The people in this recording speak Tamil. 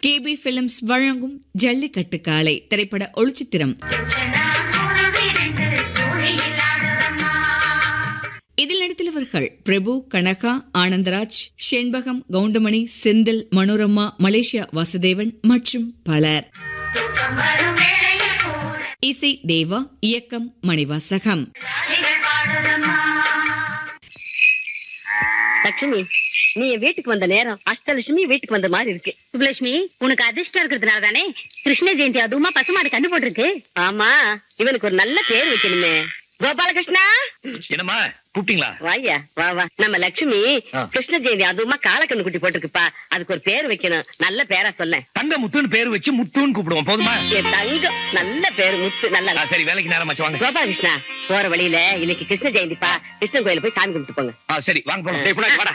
கேபி பிலிம்ஸ் வழங்கும் ஜல்லிக்கட்டு காளை திரைப்பட ஒளிச்சித்திரம் இதில் நடித்துள்ளவர்கள் பிரபு கனகா ஆனந்தராஜ் செண்பகம் கவுண்டமணி செந்தில் மனோரமா மலேசியா வாசுதேவன் மற்றும் பலர் இசை தேவா இயக்கம் மணிவாசகம் லட்சுமி நீ என் வீட்டுக்கு வந்த நேரம் அஷ்டலட்சுமி வீட்டுக்கு வந்த மாதிரி இருக்கு சுப்புலட்சுமி உனக்கு அதிர்ஷ்டம் இருக்கிறதுனால தானே கிருஷ்ண ஜெயந்தி அதுவுமா பசுமாடு கண்டு போட்டிருக்கு ஆமா இவனுக்கு ஒரு நல்ல பேர் வைக்கணுமே கோபாலகிருஷ்ணா என்னம்மா கூப்பிட்டீங்களா வாயா வா வா நம்ம லட்சுமி ஆ. கிருஷ்ண ஜெயந்தி அதுவுமா காலக்கண்ணு குட்டி போட்டிருக்குப்பா அதுக்கு ஒரு பேர் வைக்கணும் நல்ல பேரா சொல்ல தங்க முத்துன்னு பேர் வச்சு முத்துன்னு கூப்பிடுவோம் போதுமா என் தங்கம் நல்ல பேர் முத்து நல்லா ஆ, சரி வேலைக்கு நேரமாச்சு வாங்க கோபாலகிருஷ்ணா போற வழியில இன்னைக்கு கிருஷ்ண ஜெயந்திப்பா கிருஷ்ணன் கோயில போய் சாமி கும்பிட்டு போங்க ஆ, சரி வாங்க போலாம் டேய், புள்ளாச்சி, வாடா